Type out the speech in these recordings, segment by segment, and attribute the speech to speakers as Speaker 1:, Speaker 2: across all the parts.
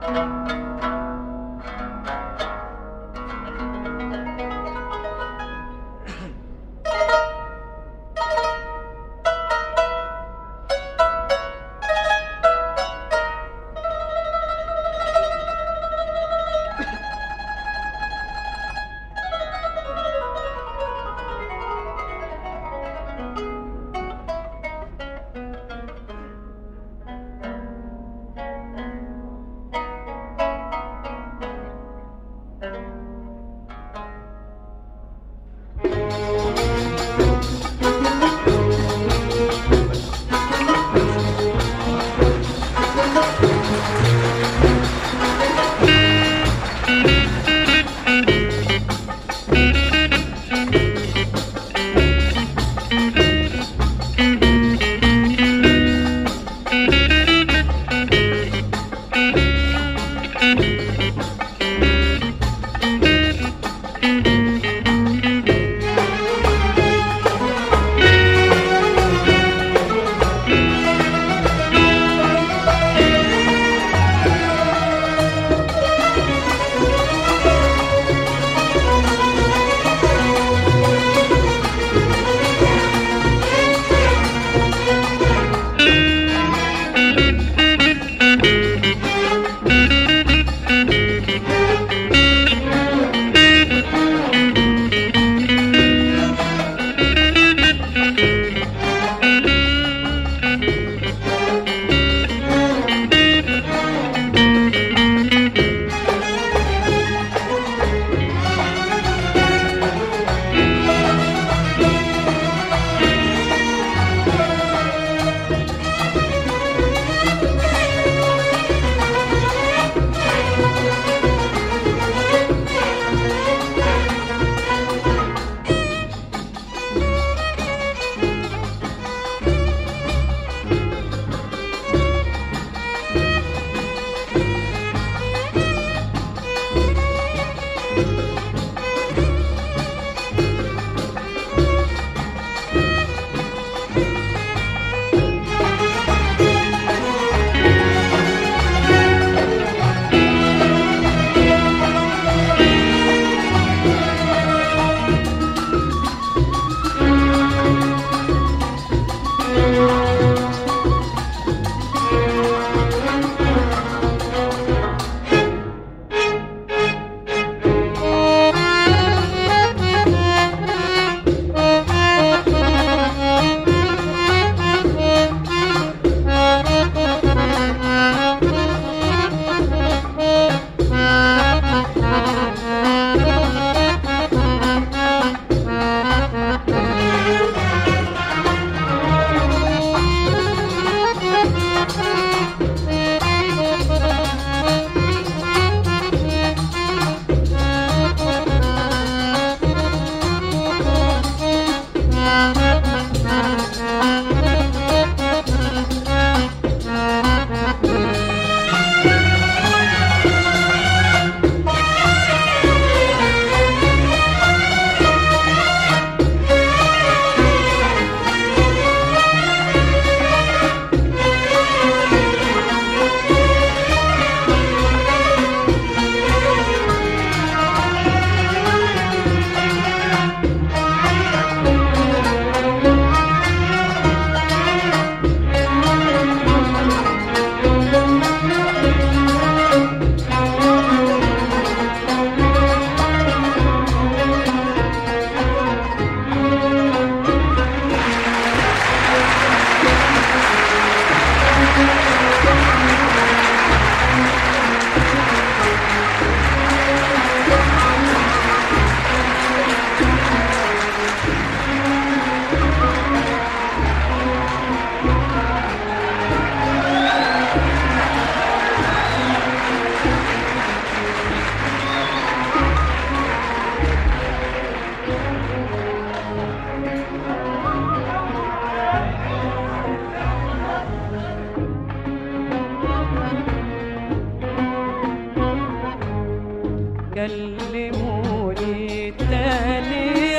Speaker 1: كلموني تاني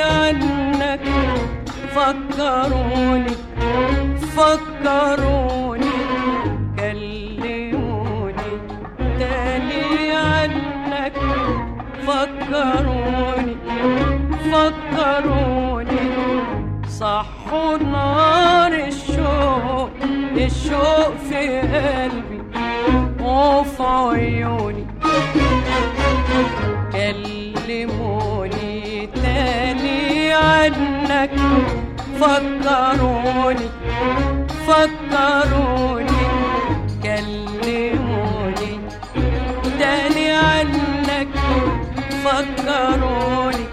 Speaker 1: عنك فكروني فكروني كلموني تاني فكروني صحوا نار الشوق الشوق في قلبي وفي عيوني كلموني تاني عنك فكروني فكروني كلموني تاني عنك فكروني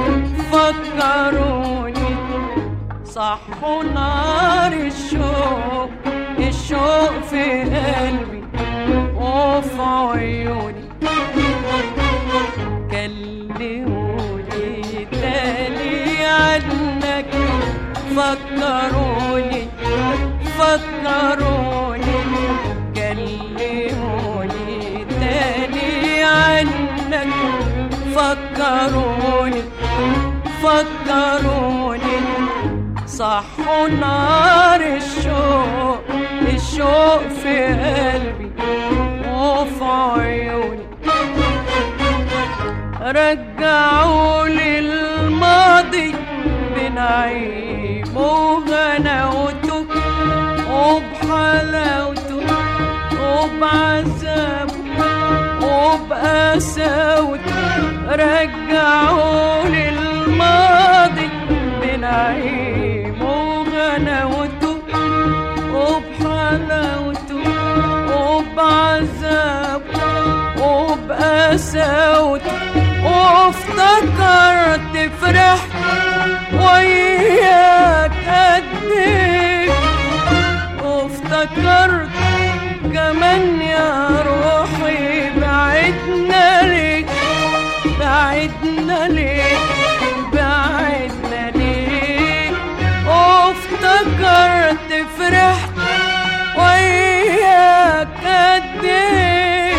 Speaker 1: فكروني صحوا نار الشوق الشوق في قلبي وفي عيوني كلموني تاني عنك فكروني فكروني كلموني تاني عنك فكروني فكروني صحوا نار الشوق الشوق في قلبي وفي عيوني رجعوا لي الماضي بنعيم وغناوته وبحلاوته وبعذابه وبقساوته رجعوا لي الماضي بنعيم وغناوته وبحلاوته وبعذابه وبقساوته وافتكرت فرحت وياك قد ايه وافتكرت كمان يا روحي بعدنا ليك بعدنا ليك بعدنا ليك وافتكرت فرحت وياك قد ايه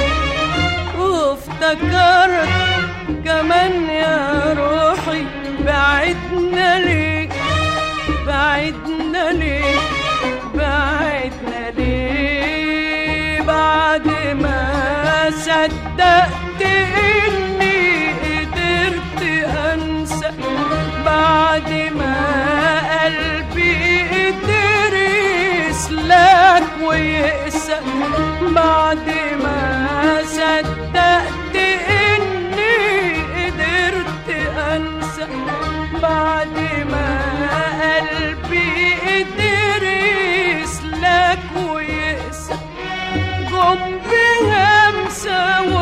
Speaker 1: وافتكرت كمان يا روحي بعدنا ليك بعدنا ليك بعدنا ليه بعد ما صدقت اني قدرت انسى بعد ما قلبي قدر يسلك ويقسى بعد ما صدقت اني قدرت انسى بعد ما قلبي قدر يسلك ويقسى جم بهمسة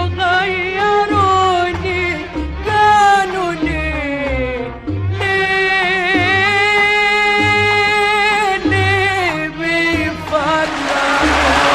Speaker 1: وغيروني كانوا ليه ليه ليه بيفكروا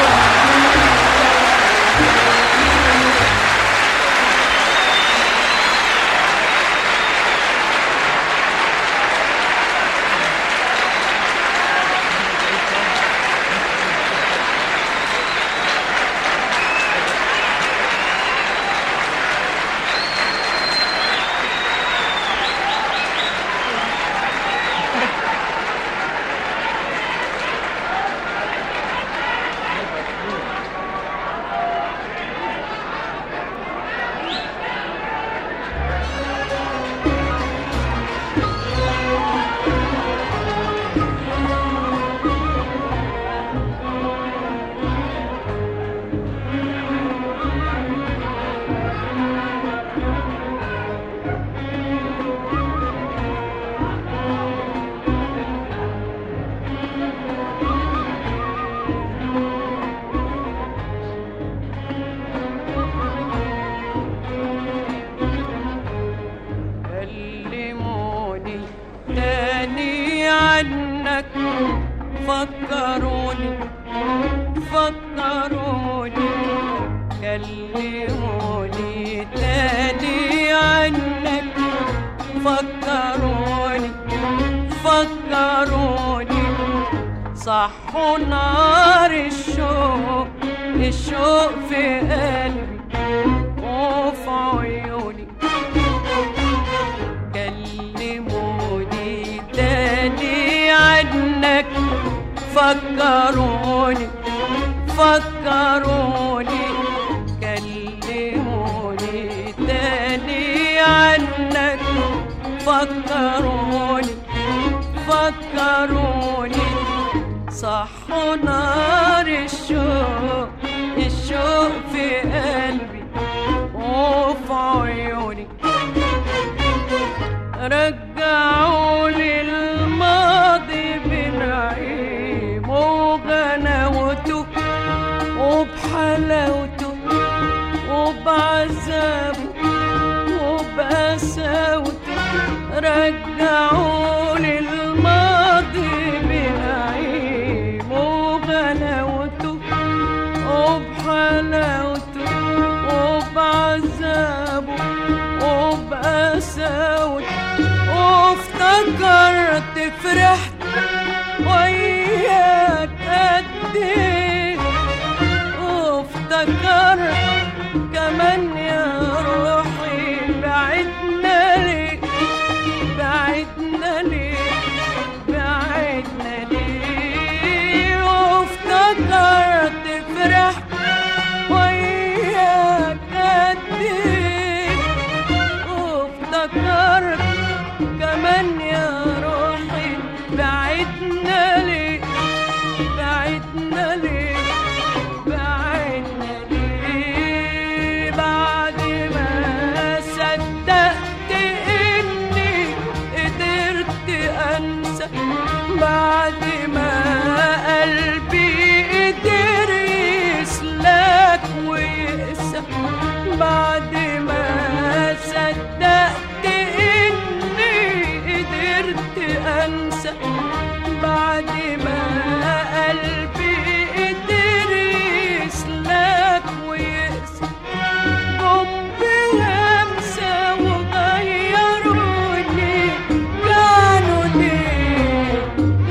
Speaker 1: كلموني تاني عنك فكروني فكروني كلموني تاني عنك فكروني فكروني صحوا نار الشوق الشوق في قلبي وفي عيوني كلموني تاني عنك فكروني فكروني كلموني تاني عنك فكروني فكروني صحوا نار الشوق الشوق في قلبي وفي عيوني رجعوني الماضي بنعيم وغناوته وبحلاوته وبعذابه وبقساوته رجعوني الماضي بنعيم وغناوته وبحلاوته وبعذابه وبقساوته وافتكرت فرحت وياك قد ايه وافتكرت كمان يا روحي بعدنا ليه بعدنا ليه بعدنا ليه وافتكرت فرحت وياك قد ايه وافتكرت كمان يا روحي بعدنا ليه بعدنا ليه بعدنا ليه بعد ما صدقت اني قدرت انسى بعد ما قلبي قدر يسلك ويقسى بعد ما صدقت اني قدرت انسى بعد ما قلبي قدر يسلك ويقسى جم بهمسة وغيروني كانوا ليه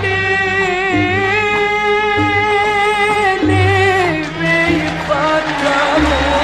Speaker 1: ليه ليه بيفكروني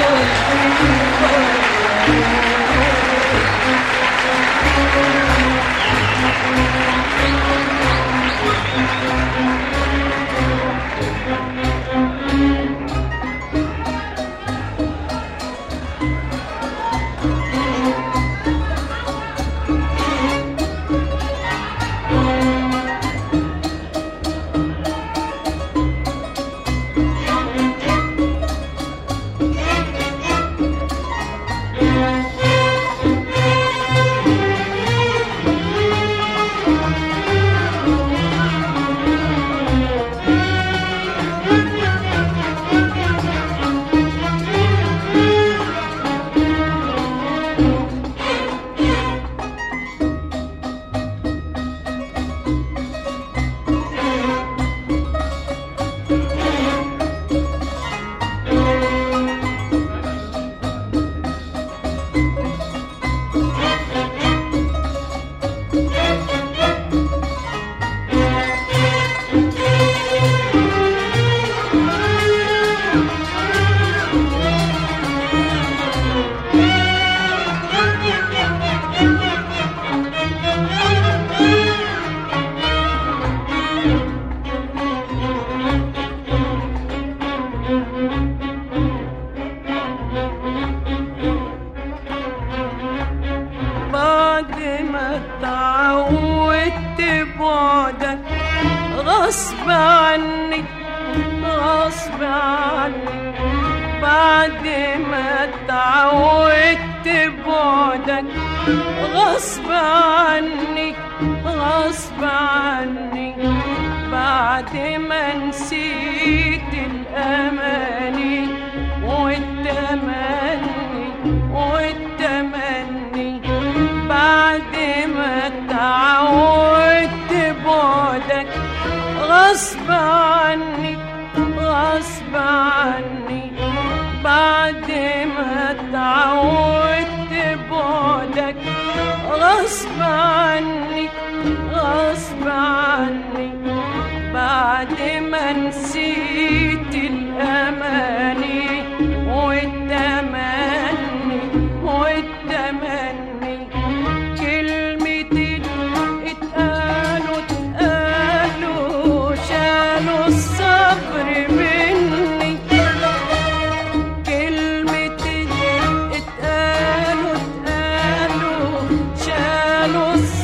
Speaker 1: بعد ما اتعودت بعدك غصب عني غصب عني بعد ما اتعودت بعدك غصب عني غصب عني بعد ما نسيت الأماني والتمني والتمني بعد ما تعودت بعدك غصب عني غصب عني بعد ما تعودت بعدك غصب عني غصب عني بعد ما نسيت الأماني والتمني والتمني كلمتين اتقالوا اتقالوا شالوا الصبر مني كلمتين اتقالوا اتقالوا شالوا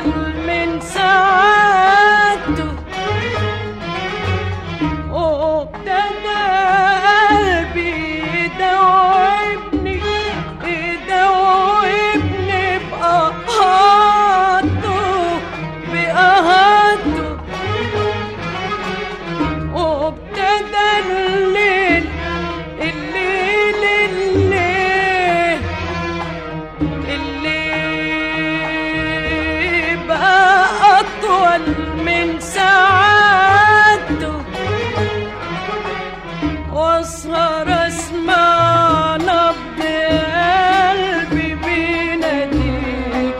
Speaker 1: أطول من ساعته وابتدى قلبي يدوبني يدوبني بقهاته بقهاته وابتدى الليل الليل الليل اللي بقى أطول من ساعته واسهر اسمع نبض قلبي بيناديك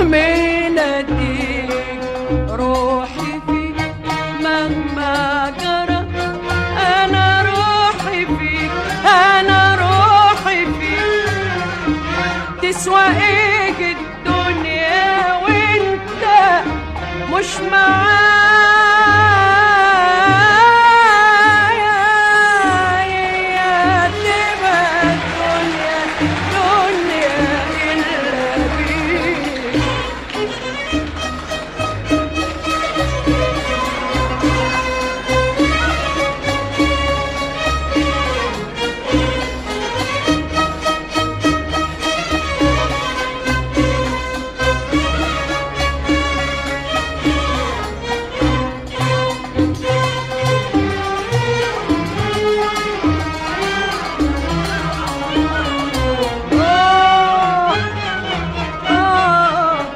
Speaker 1: بيناديك روحي فيك مهما جرى انا روحي فيك انا روحي فيك تسوى ايه الدنيا وانت مش معايا تبقى الدنيا دنيا إلا بيك آه آه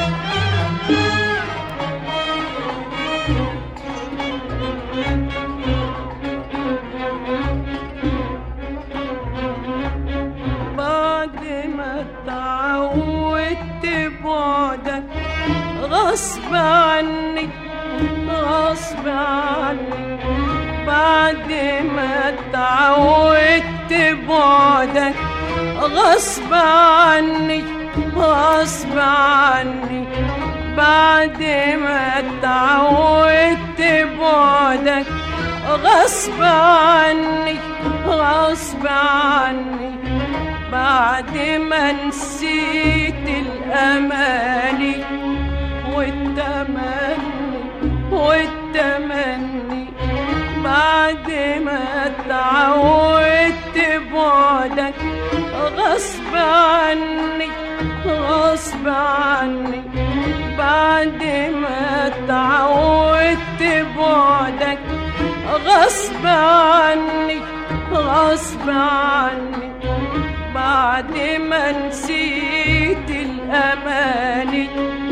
Speaker 1: بعد ما اتعودت بعدك غصب عني غصب عني بعد ما اتعودت بعدك غصب عني غصب عني بعد ما اتعودت بعدك غصب عني غصب عني بعد ما نسيت الأماني والتمني والتمني بعد ما اتعودت بعدك غصب عني غصب عني بعد ما اتعودت بعدك غصب عني غصب عني بعد ما نسيت الأماني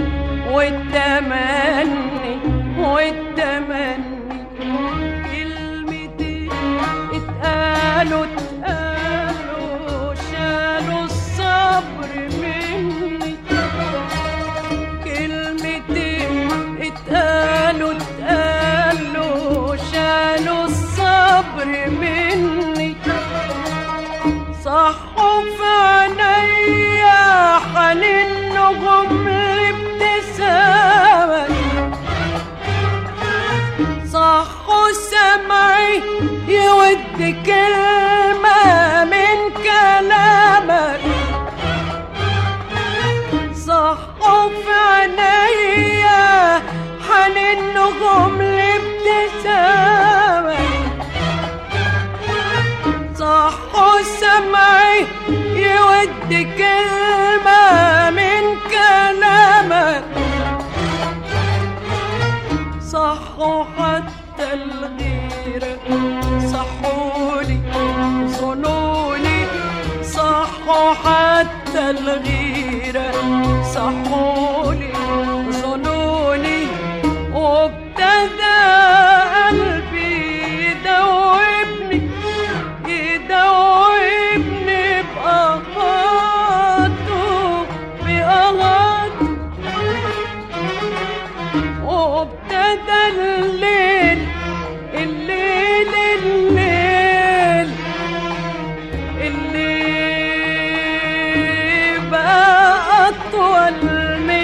Speaker 1: والتمني والتمني كلمتين اتقالوا اتقالوا شالوا الصبر مني كلمتين اتقالوا اتقالوا شالوا الصبر مني صحوا في عينيا حنينهم لابتسامك صحوا سمعي يود كلمة من كلامك صحوا في عينيا حنينهم لابتسامك صحوا سمعي يود كلمة من كلامك صحوا حتى الغيرة صحولي ظنوني صحوا حتى الغيرة صحولي ظنوني وابتدى قلبي يدوبني يدوبني بأغاته بأغاته وابتدى الليل الليل الليل اللي بقى أطول من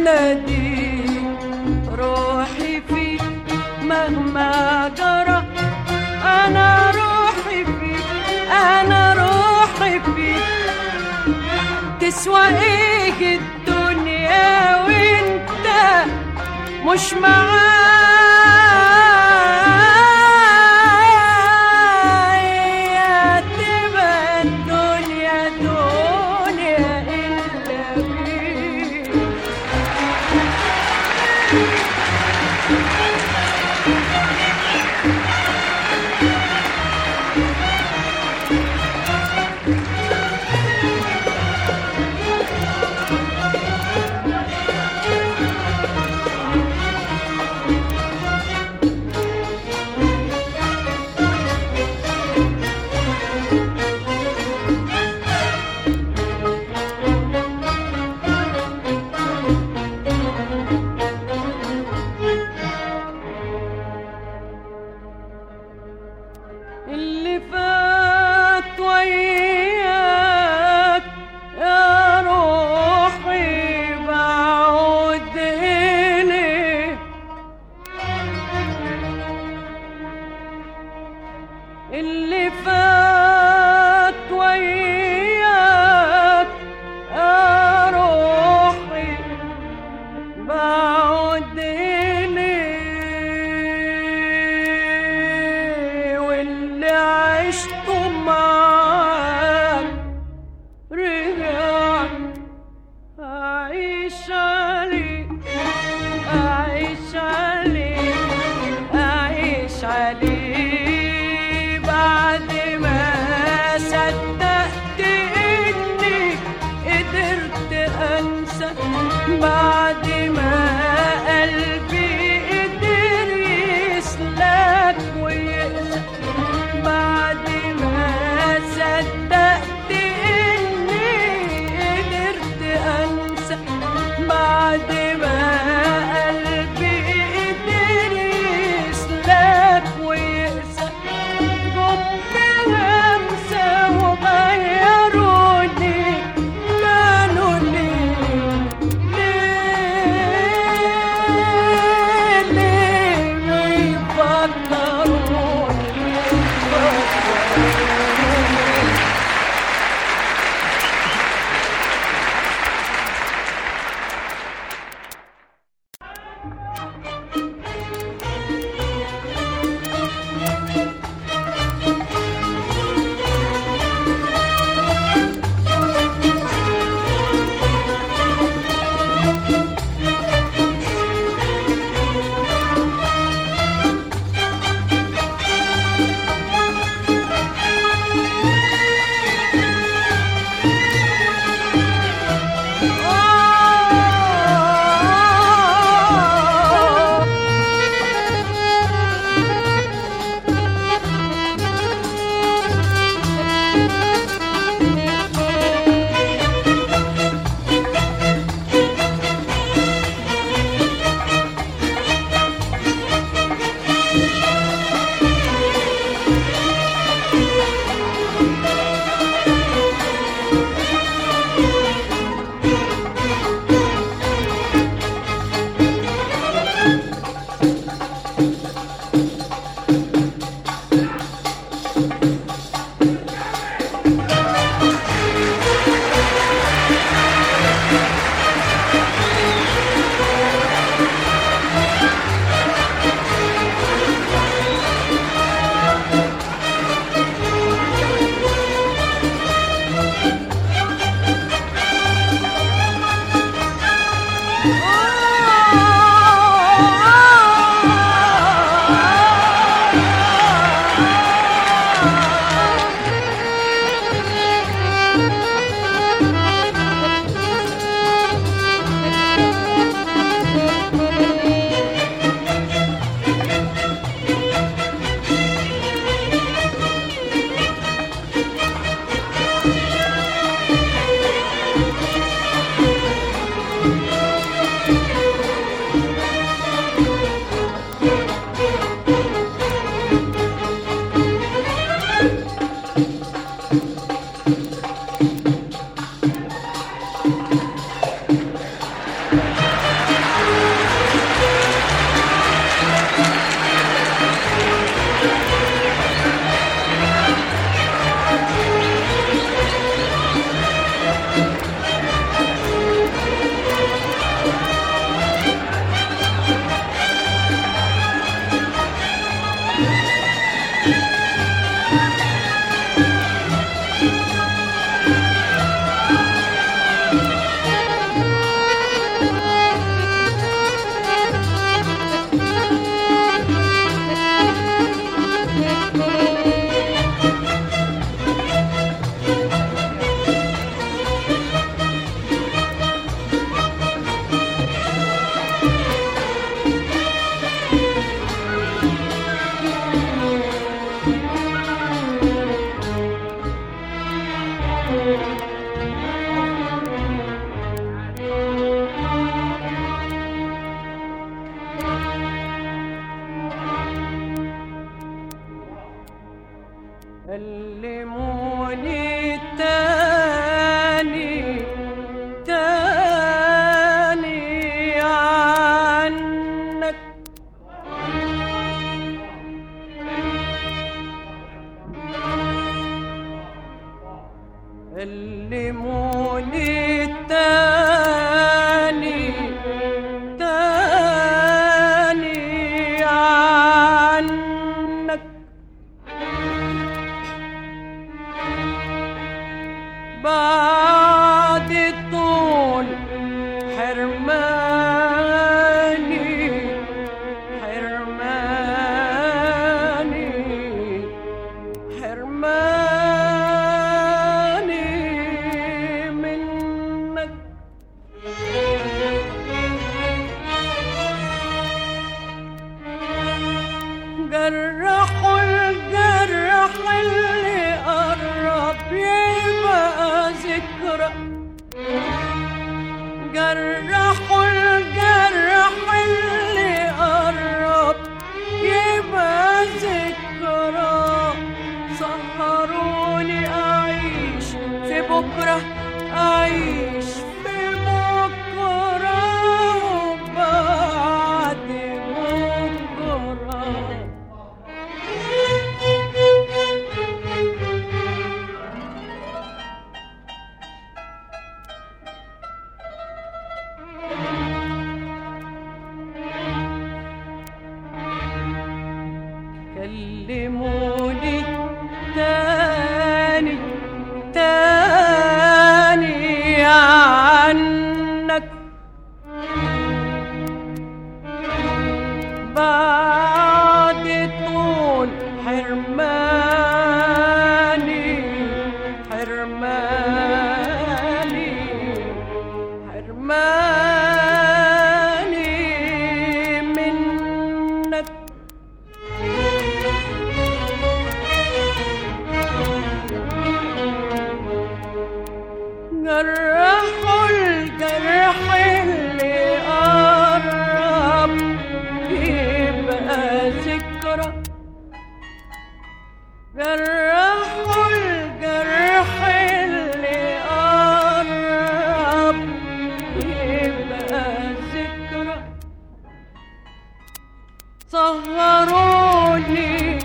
Speaker 1: بلدي روحي فيك مهما جرى أنا روحي فيك أنا روحي فيك تسوى إيه الدنيا وأنت مش معايا تبقى الدنيا دنيا إلا بيك اللي فات وياك يا روحي بعود إليه اللي فات وياك يا روحي بعود إليه واللي عشته معاك رجع أعيش عليك أعيش عليك أعيش عليك بعد ما صدقت إني قدرت أنسى بعد ما قلبي قدر يسلك ويقسى بعد ما صدقت إني قدرت أنسى بعد ما قلبي قدر يسلك ويقسى جم بهمسة وغيروني كانوا ليه ليه ليه بيفكروني بيفكروني حرماني حرماني حرماني منك جرحوا الجرح اللي قرب يبقى ذكرى جرحوا الجرح اللي قرب يبقى ذكرى سهروني أعيش في بكرة أعيش في بكرة وبعد بكرة كلموني تاني تاني عنك بعد طول حرماني حرماني حرماني منك جرحوا الجرح اللي قرب يبقى ذكرى جرحوا الجرح اللي قرب يبقى ذكرى سهروني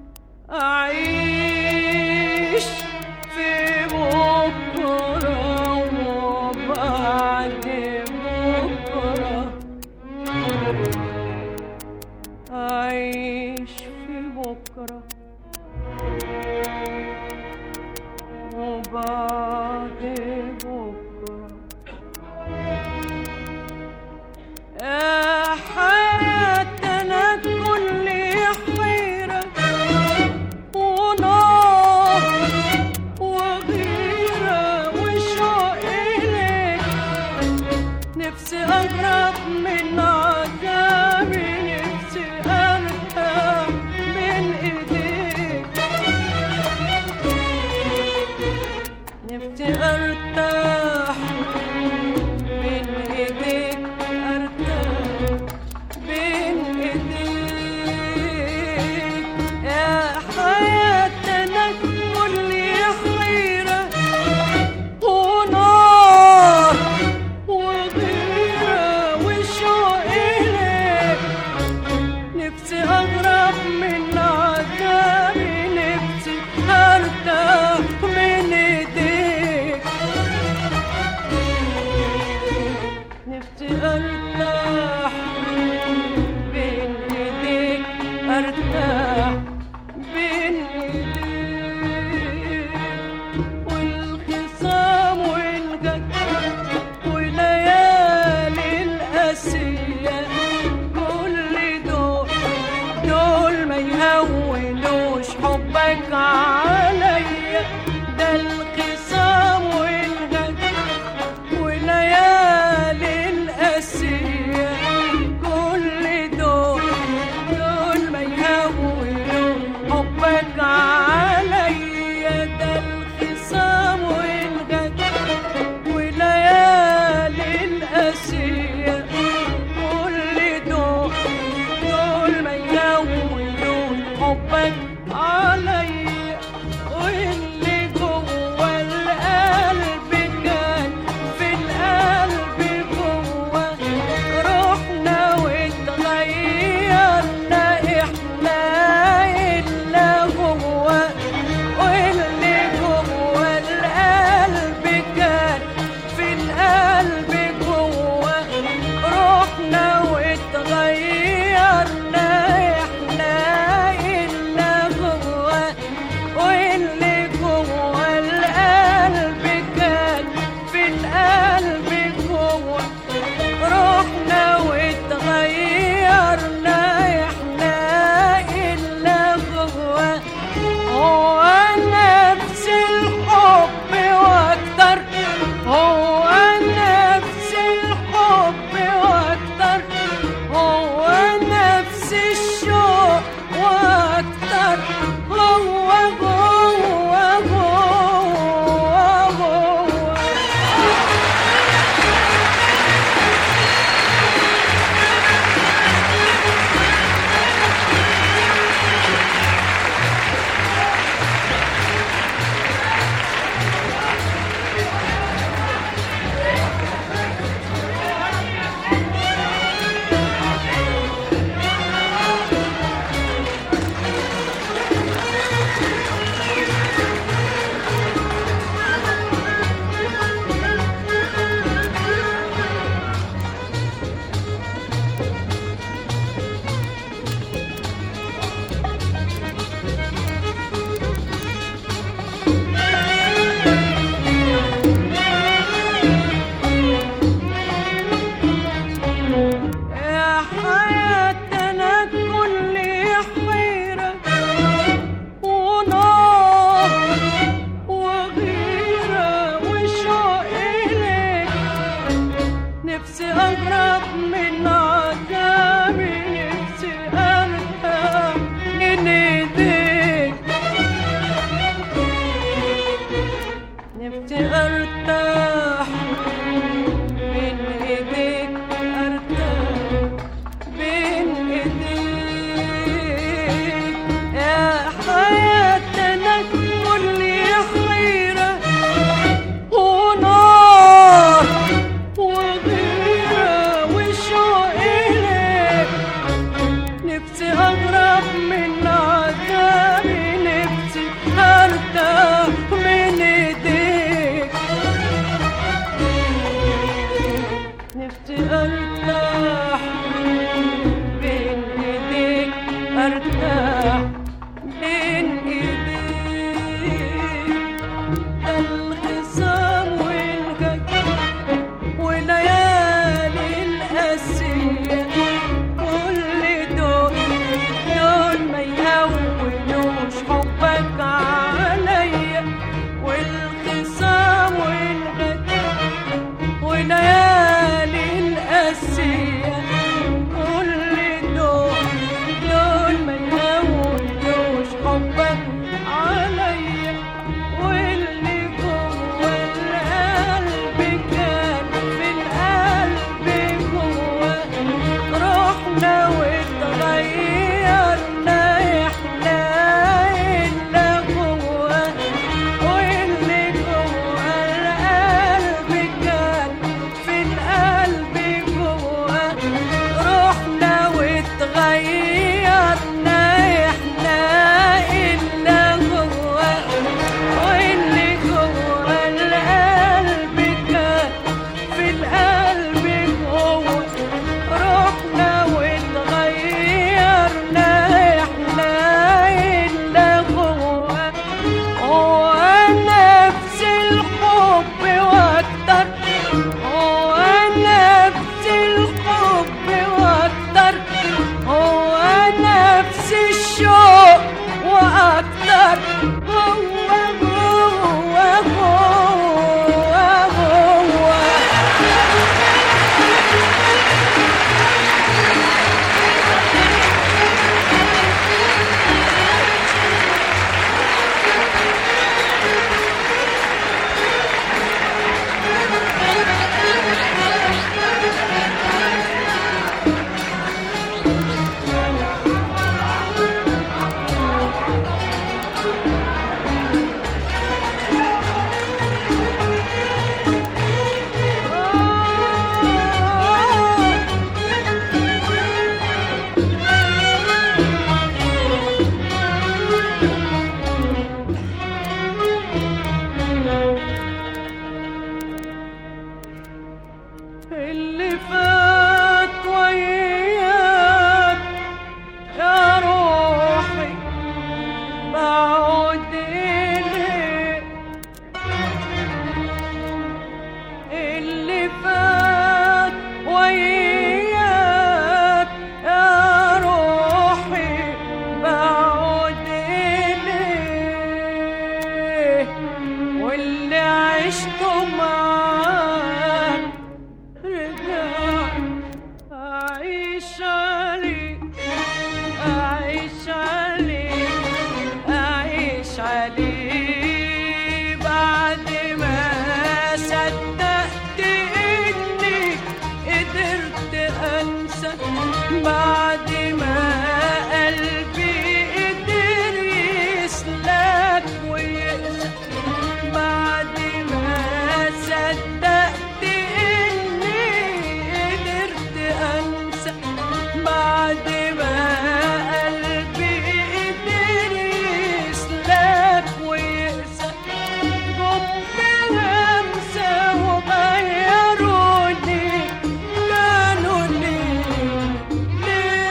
Speaker 1: أعيش في بكرة وبعد بكرة أعيش في بكرة وبعد بكرة يا حياتنا كل حيرة ونار وغيرة وشوق إليك نفسي أهرب من عذابي نفسي أرتاح من إيديك نفسي أرتاح من إيديك أرتاح بين إيديك يا حياتنا كل حيرة ونار وغيرة وشوق القاسية كل دول دول ما يهونوش حبك عليا والخصام والغدر وليالي القاسية كل دول دول ما يهونوش حبك عليا واللي جوه القلب كان في القلب جوه رحنا واتغيرنا احنا اللي جوه واللي جوه القلب كان في القلب جوه رحنا واتغيرنا احنا اللي جوه واللي جوه القلب كان في القلب جوه رحنا واتغيرنا احنا اللي جوه هو نفس الحب واكتر هو نفس الحب واكتر هو نفس الشوق واكتر هو هو هو هو اللي فات وياك يا روحي بعود إليك اللي فات وياك يا روحي بعود إليك واللي عشته معاك رجع أعيش عليك أعيش عليك أعيش عليه بعد ما صدقت إني قدرت أنسى بعد ما قلبي قدر يسلك ويقسى بعد ما صدقت إني قدرت أنسى بعد ما قلبي قدر يسلك ويقسى جم بهمسة وغيروني كانوا ليه ليه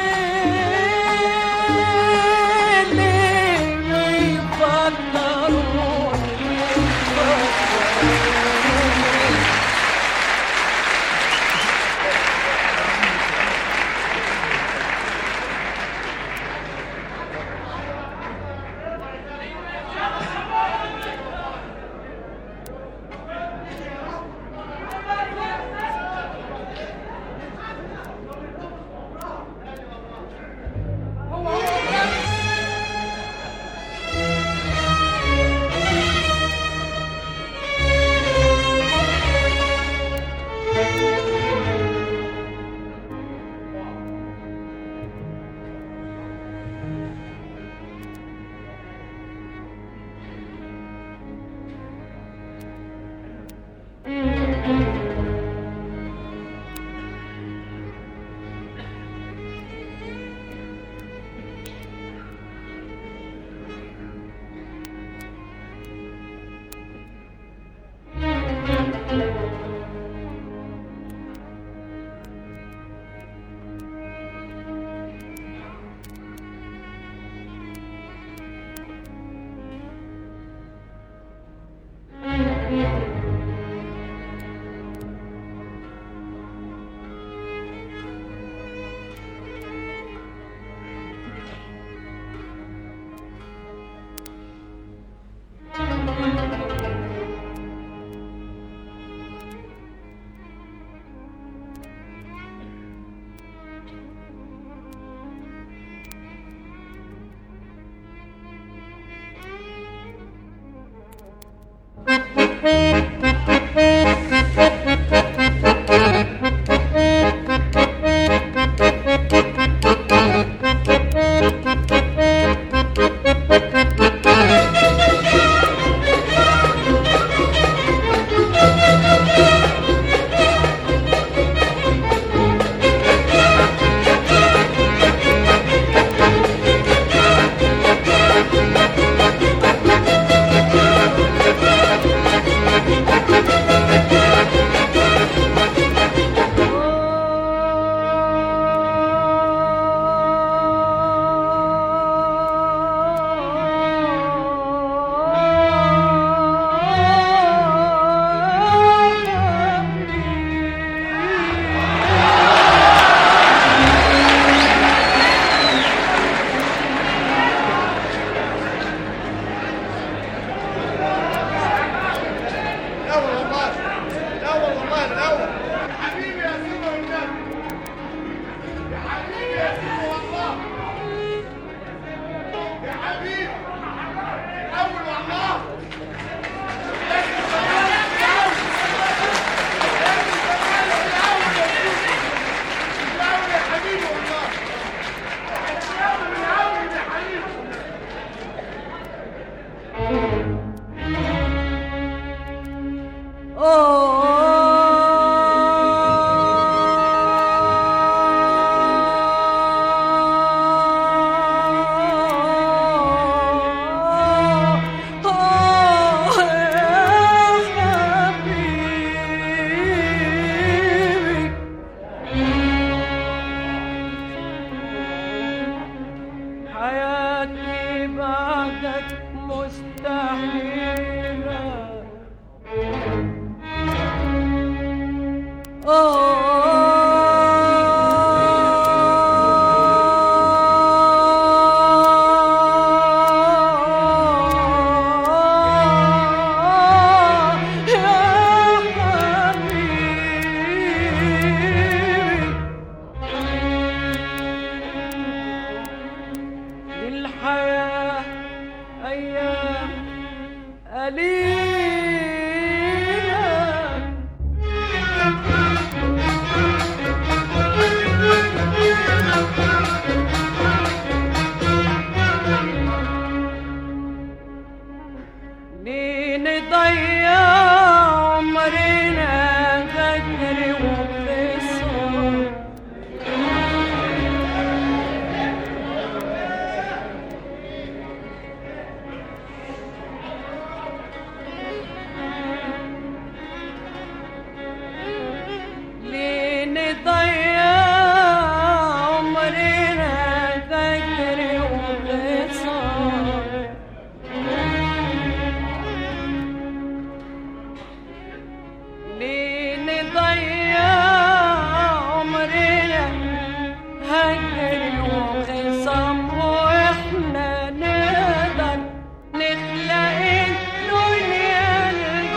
Speaker 1: هجر وخصام واحنا نقدر نخلق الدنيا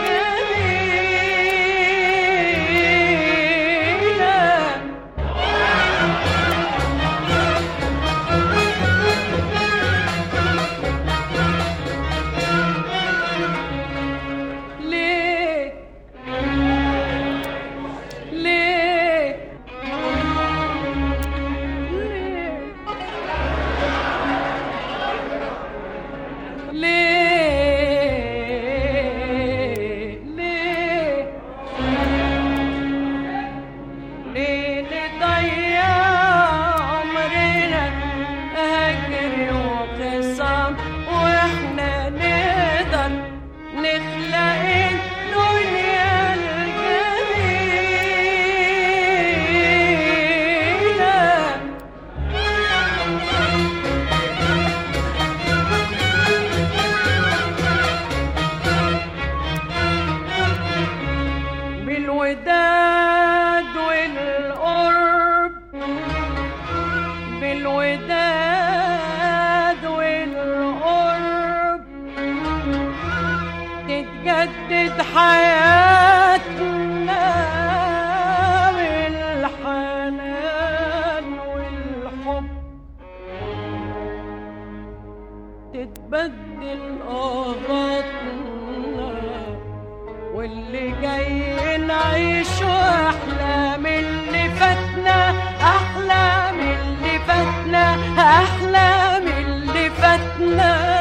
Speaker 1: الجميلة ليه ليه ليه ليه ليه ليه نضيع عمرنا هجر وخصام واحنا نقدر نخلق الدنيا الجميلة بالوداد والقرب بالوداد والقرب تتجدد حياتنا بالحنان والحب تتبدل آهاتنا واللي جاي نعيشه أحلى من اللي فاتنا أحلى من اللي فاتنا أحلى من اللي فاتنا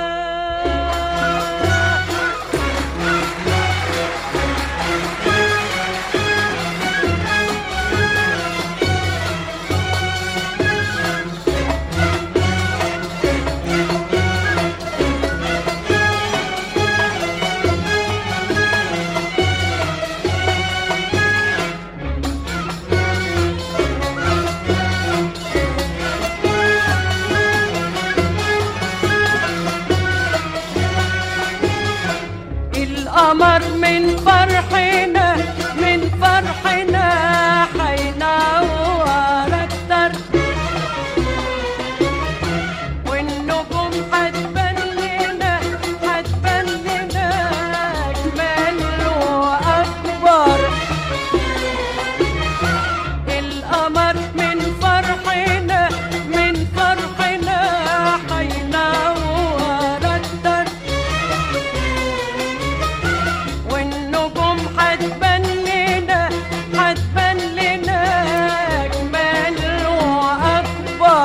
Speaker 1: القمر من فرحنا من فرحنا حينور اكتر والنجوم هتبان لنا هتبان لنا اجمل واكبر القمر من فرحنا من فرحنا حينور اكتر والنجوم هتبان لنا هتبان لنا اجمل واكبر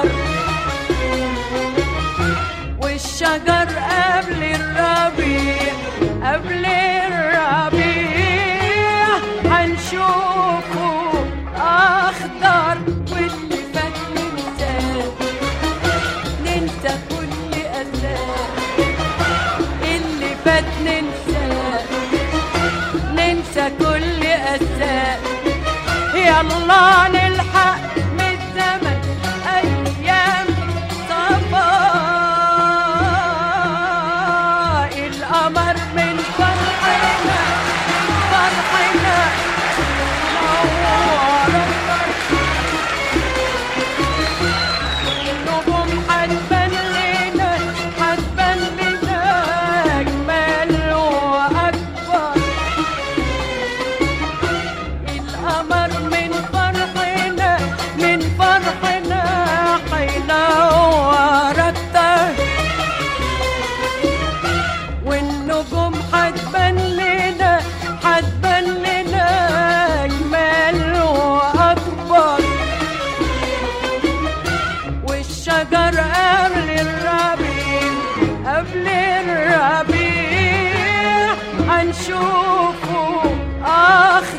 Speaker 1: والشجر قبل الربيع قبل الربيع هنشوفه اخضر واللي فات ننساه ننسى كل اساه اللي فات ننساه ننسى كل أساء يلا نلحق من الزمن أيام صفاء القمر من فرحنا فرحنا نور النجوم هتبان لنا هتبان لنا أجمل وأكبر القمر من فرحنا من فرحنا حينور اكتر والنجوم هتبان لنا هتبان لنا اجمل واكبر والشجر قبل الربيع قبل الربيع هنشوفه اخ